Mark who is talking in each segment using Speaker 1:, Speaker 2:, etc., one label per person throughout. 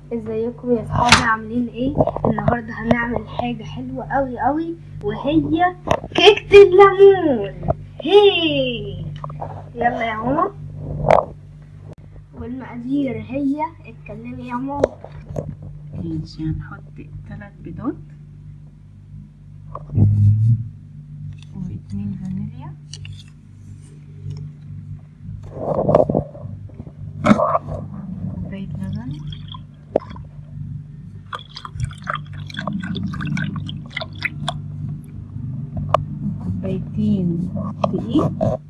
Speaker 1: ازيكم يا صحابي عاملين ايه النهارده هنعمل حاجه حلوه قوي قوي وهي كيكه الليمون هي يلا يا ماما والمقادير هي اتكلمي يا ماما
Speaker 2: ماشي هنحط ثلاث بيضات واتنين فانيليا كوباية لبن كوبايتين دقيق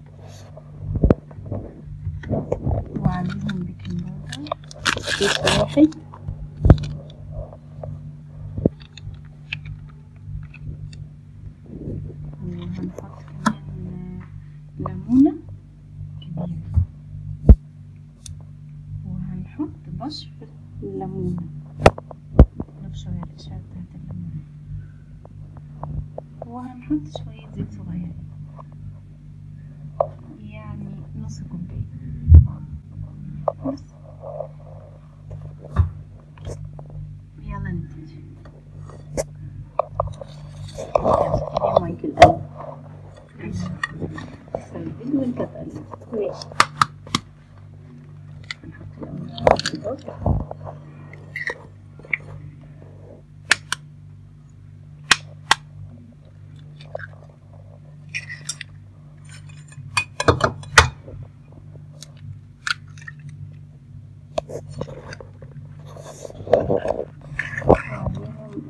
Speaker 2: وعليهم بيكنج باودر كيس واحد وهنحط كمان ليمونة كبيرة وهنحط بشر الليمونة نبشر القشرة بتاعت الليمونة وهنحط شوية زيت صغير يعني نص كوباية بس يلا نبتدي يا مايكل قلب البيض وانت تقلب
Speaker 1: ماشي
Speaker 2: هنحط الأول البيضات وعليهم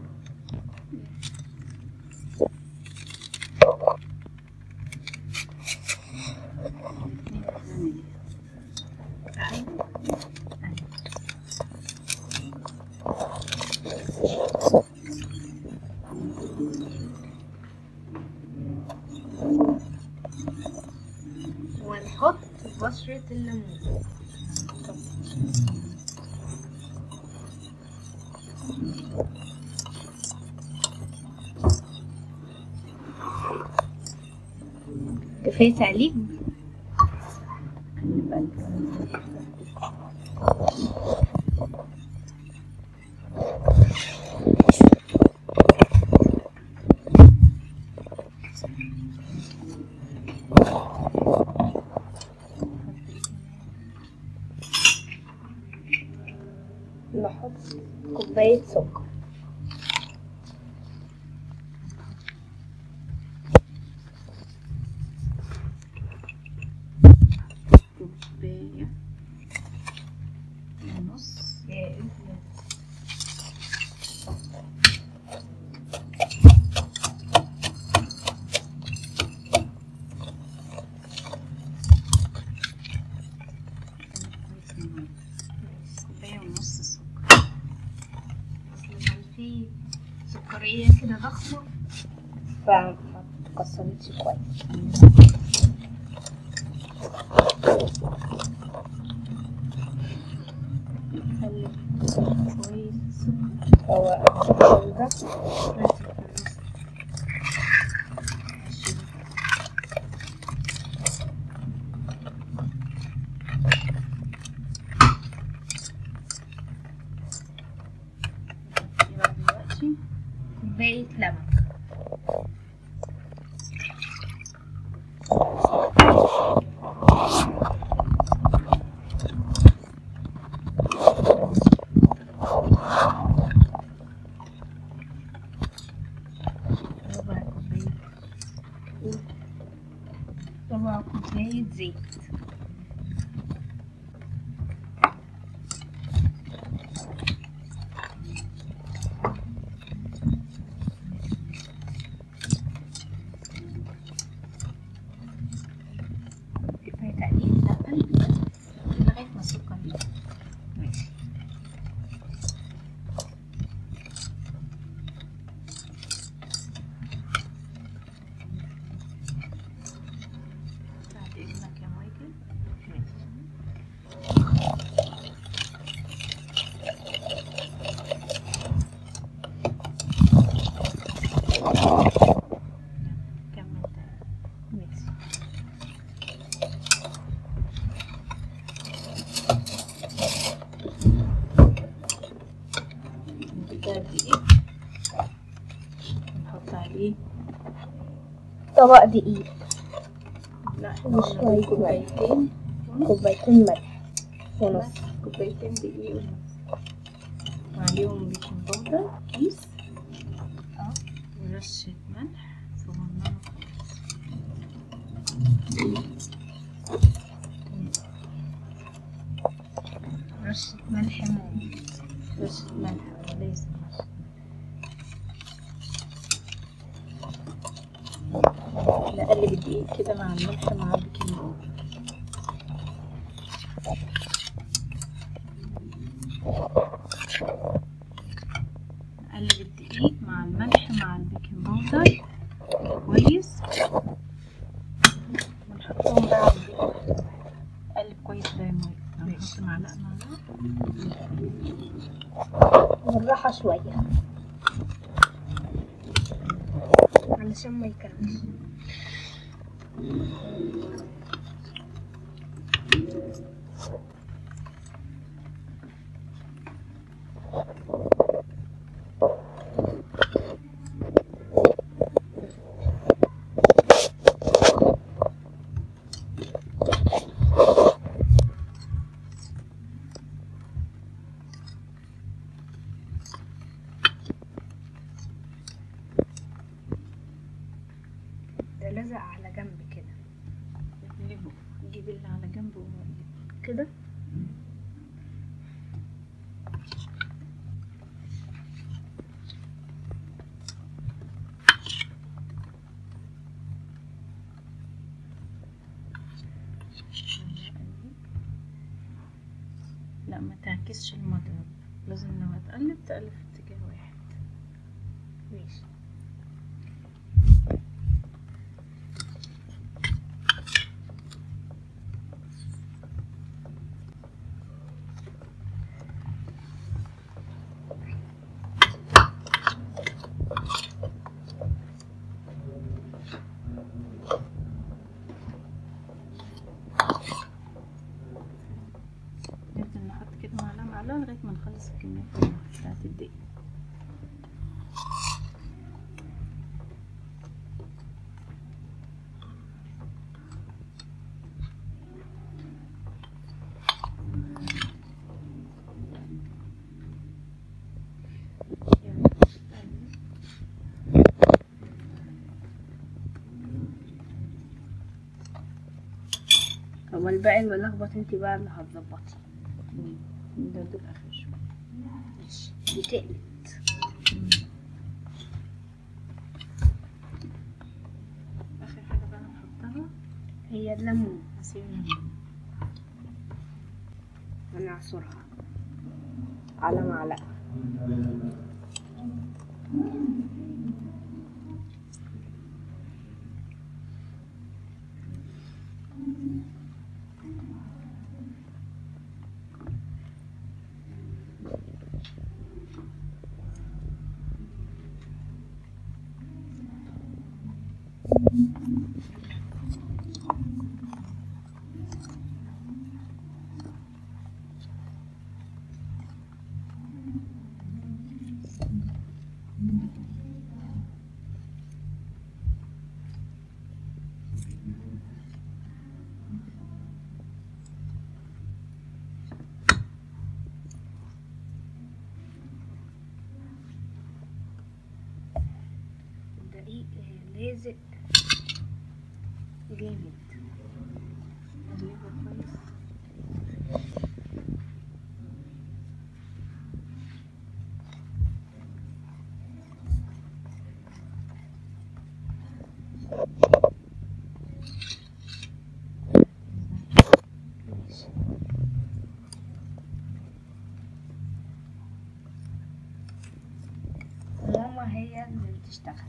Speaker 2: اتنين فانيليا
Speaker 1: ونحط بشرة الليمون كفاية تقليب
Speaker 2: قلب قلب
Speaker 1: نحط كوباية سكر
Speaker 2: كوباية ونص كوباية ونص سكر
Speaker 1: اصل كان في سكرية كده ضخمة فمتكسرتش كويس
Speaker 2: نخلي كويس السكر
Speaker 1: هو السكر ده
Speaker 2: ماسك في النص ماشي. يبقى دلوقتي
Speaker 1: كوباية لبن ربع كوباية ربع كوباية زيت كفاية تقليب لا قلب بس لغاية ما السكر يدوب ماشي
Speaker 2: بعد إذنك يا مايكل
Speaker 1: ماشي
Speaker 2: كمل تاني
Speaker 1: ماشي
Speaker 2: ده دقيق نحط عليه
Speaker 1: طبق دقيق
Speaker 2: لا
Speaker 1: وشوية
Speaker 2: احنا كوبايتين
Speaker 1: كوبايتين ملح ونص
Speaker 2: كوبايتين دقيق ونص وعليهم بيكنج باودر كيس
Speaker 1: اه
Speaker 2: ورشة ملح صغننة خالص
Speaker 1: رشة ملح مو
Speaker 2: رشة ملح لازم نقلب الدقيق كده مع الملح مع البيكنج باودر نقلب الدقيق مع الملح مع البيكنج باودر كويس ونحطهم بقى على الدقيق. قلب كويس ده يا مايك نحط معلقة معلقة
Speaker 1: بالراحة شوية علشان ما يكرمش ده لزق على جنب كده
Speaker 2: نقلبه نجيب اللي على جنب ونقلبه
Speaker 1: كده
Speaker 2: لا ما تعكسش المضرب لازم لما تقلب تقلب في اتجاه واحد
Speaker 1: ماشي
Speaker 2: نفضل نحط كده معلقة معلقة لغاية ما نخلص الكمية كلها بتاعت الدقيق
Speaker 1: طب الباقي الملخبط انت بقى اللي هتظبطي
Speaker 2: ندور آخر شوية
Speaker 1: ماشي بتقلت
Speaker 2: آخر حاجة بقى نحطها
Speaker 1: هي الليمون
Speaker 2: عصير ليمون
Speaker 1: هنعصرها على معلقة الدقيق لازق جامد
Speaker 2: نقلبه كويس
Speaker 1: ماشي ماما هي اللي بتشتغل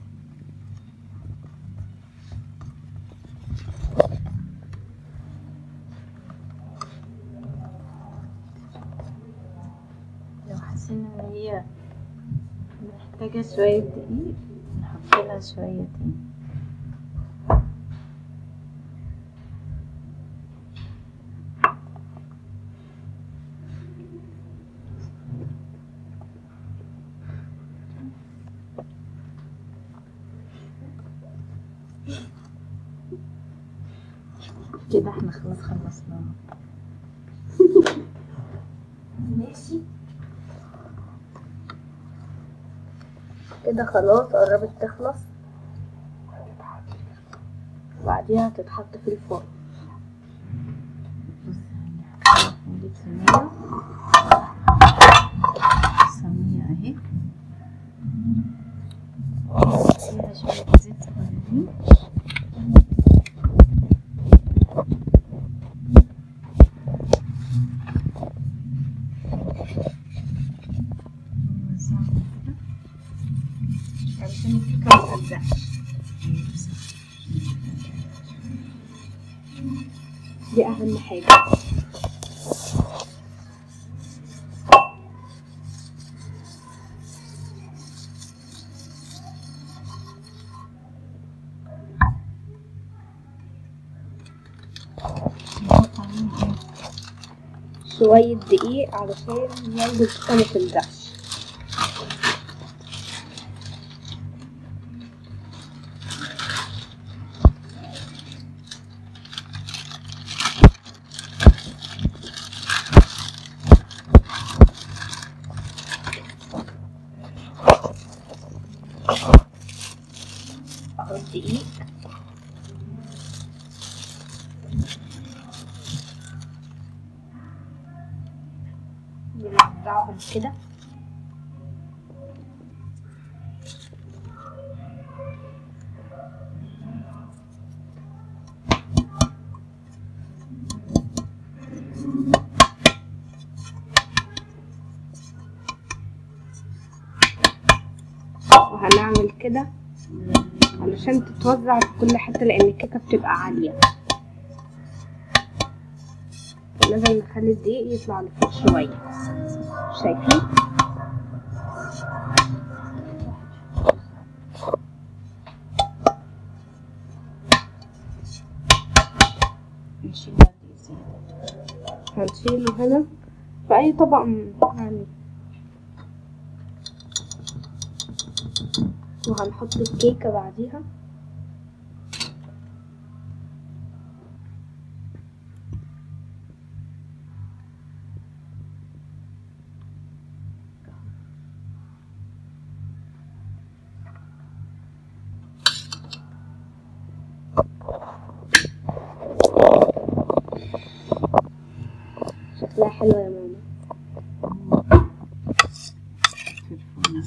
Speaker 2: لو حسينا ان هي محتاجة شوية دقيق نحط لها شوية تاني كده احنا خلاص خلصنا
Speaker 1: ماشي كده خلاص قربت تخلص
Speaker 2: وبعديها هتتحط في الفرن بص هنجيب صينية صينية اهي فيها شوية زيت صغيرين ونوزعهم كده
Speaker 1: علشان الكيكة متلزقش دي أهم حاجة
Speaker 2: نحط عليهم ايه
Speaker 1: شوية دقيق علشان برضه الكيكة متلزقش احط دقيق بنوزعهم كده وهنعمل كده علشان تتوزع في كل حتة لأن الكيكة بتبقى عالية لازم نخلي الدقيق يطلع لفوق شوية شايفين
Speaker 2: نشيل الدقيق زيادة
Speaker 1: هنشيله هنا في أي طبق م- يعني وهنحط الكيكة بعديها شكلها حلوة يا ماما
Speaker 2: في الفرن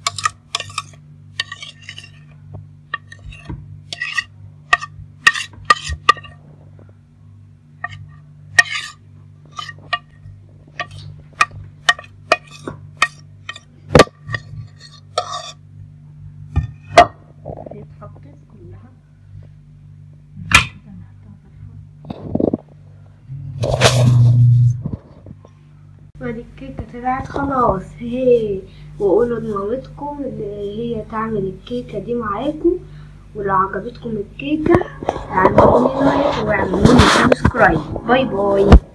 Speaker 1: هي اتحطت كلها
Speaker 2: كده نحطها في الفرن
Speaker 1: ودي الكيكة طلعت خلاص هي وقولوا لمامتكم اللي هي تعمل الكيكة دي معاكم ولو عجبتكم الكيكة اعملوا لي لايك واعملوا لي سبسكرايب باي باي